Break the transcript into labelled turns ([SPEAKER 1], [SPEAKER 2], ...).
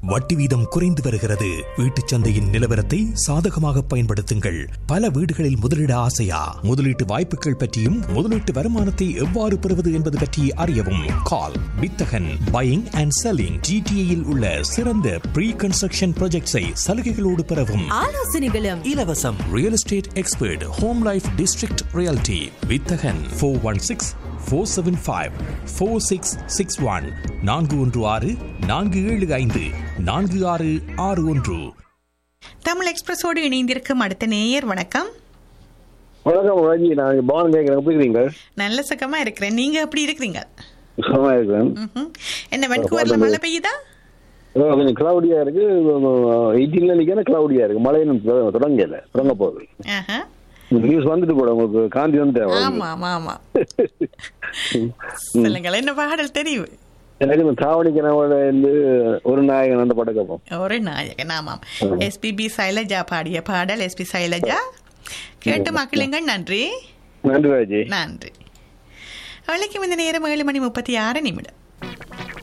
[SPEAKER 1] வட்டி வீதம் குறைந்து வருகிறது வீட்டுச் சந்தையின் நிலவரத்தை சாதகமாக பயன்படுத்துங்கள் பல வீடுகளில் முதலீட ஆசையா முதலீட்டு வாய்ப்புகள் பற்றியும் முதலீட்டு வருமானத்தை எவ்வாறு பெறுவது என்பது பற்றி அறியவும் கால் வித்தகன் பையிங் அண்ட் செல்லிங் ஜிடிஏயில் உள்ள சிறந்த ப்ரீ கன்ஸ்ட்ரக்ஷன் ப்ராஜெக்ட்ஸை சலுகைகளோடு பெறவும்
[SPEAKER 2] ஆலோசனைகளும்
[SPEAKER 1] இலவசம் real estate expert home life district reality வித்தகன் four one six four seven five four six six one நான்கு ஒன்று ஆறு நான்கு ஏழு ஐந்து நான்கு ஆறு ஆறு ஒன்று
[SPEAKER 3] தமிழ் எக்ஸ்பிரஸோடு இணைந்திருக்கும் அடுத்த நேயர் வணக்கம்
[SPEAKER 4] வணக்கம் ராஜி நான் பவன் கேட்குறேன் எப்படி இருக்கிறீங்க
[SPEAKER 3] நல்ல சுகமா இருக்கிறேன் நீங்க எப்படி இருக்கிறீங்க
[SPEAKER 4] சுகமா இருக்கிறேன்
[SPEAKER 3] ம்ஹும். என்ன வென்கூவர்ல மழை பெய்யுதா
[SPEAKER 4] அஹ் கொஞ்சம் கிளவுடியா இருக்கு எயிட்டீன்ல நிற்கிற கிளவுடியா இருக்கு மழை இன்னும் தொ- தொடங்கல தொடங்க போகுது
[SPEAKER 3] ஆஹா.
[SPEAKER 4] நியூஸ் வந்துட்டு போட உங்களுக்கு காந்தி வந்து
[SPEAKER 3] ஆமா ஆமா ஆமா சொல்லுங்கள் என்ன பாடல் தெரிவு
[SPEAKER 4] எனக்கு இந்த தாவணிக்கிறவோட இருந்து ஒரு நாயகன் அந்த படம் கேட்போம்
[SPEAKER 3] ஒரு நாயகன் ஆமாம் எஸ்பிபி சைலஜா பாடிய பாடல் எஸ்பி சைலஜா கேட்டு மக்களுங்கள் நன்றி
[SPEAKER 4] நன்றி ராஜி
[SPEAKER 3] நன்றி அவளுக்கு இந்த நேரம் ஏழு மணி முப்பத்தி ஆறு நிமிடம்